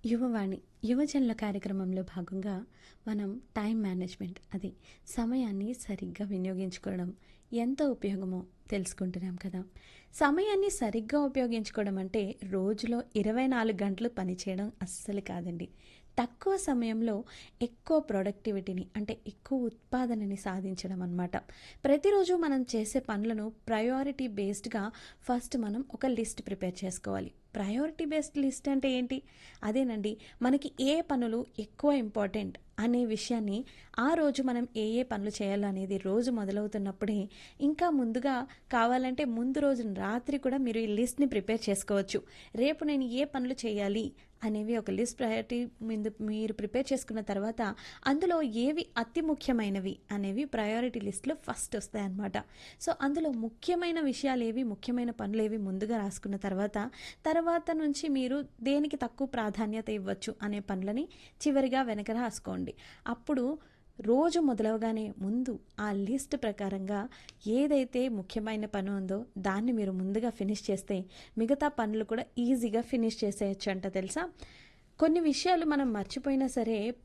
యువవాణి యువజనుల కార్యక్రమంలో భాగంగా మనం టైం మేనేజ్మెంట్ అది సమయాన్ని సరిగ్గా వినియోగించుకోవడం ఎంత ఉపయోగమో తెలుసుకుంటున్నాం కదా సమయాన్ని సరిగ్గా ఉపయోగించుకోవడం అంటే రోజులో ఇరవై నాలుగు గంటలు పనిచేయడం అస్సలు కాదండి తక్కువ సమయంలో ఎక్కువ ప్రొడక్టివిటీని అంటే ఎక్కువ ఉత్పాదనని సాధించడం అనమాట ప్రతిరోజు మనం చేసే పనులను ప్రయారిటీ బేస్డ్గా ఫస్ట్ మనం ఒక లిస్ట్ ప్రిపేర్ చేసుకోవాలి ప్రయారిటీ బేస్డ్ లిస్ట్ అంటే ఏంటి అదేనండి మనకి ఏ పనులు ఎక్కువ ఇంపార్టెంట్ అనే విషయాన్ని ఆ రోజు మనం ఏ ఏ పనులు చేయాలనేది రోజు మొదలవుతున్నప్పుడే ఇంకా ముందుగా కావాలంటే ముందు రోజు రాత్రి కూడా మీరు ఈ లిస్ట్ని ప్రిపేర్ చేసుకోవచ్చు రేపు నేను ఏ పనులు చేయాలి అనేవి ఒక లిస్ట్ ప్రయారిటీ ముందు మీరు ప్రిపేర్ చేసుకున్న తర్వాత అందులో ఏవి అతి ముఖ్యమైనవి అనేవి ప్రయారిటీ లిస్ట్లో ఫస్ట్ వస్తాయన్నమాట సో అందులో ముఖ్యమైన విషయాలు ఏవి ముఖ్యమైన పనులు ఏవి ముందుగా రాసుకున్న తర్వాత తర్వాత నుంచి మీరు దేనికి తక్కువ ప్రాధాన్యత ఇవ్వచ్చు అనే పనులని చివరిగా వెనక రాసుకోండి అప్పుడు రోజు మొదలవగానే ముందు ఆ లిస్ట్ ప్రకారంగా ఏదైతే ముఖ్యమైన పని ఉందో దాన్ని మీరు ముందుగా ఫినిష్ చేస్తే మిగతా పనులు కూడా ఈజీగా ఫినిష్ చేసేయచ్చు అంట తెలుసా కొన్ని విషయాలు మనం మర్చిపోయినా సరే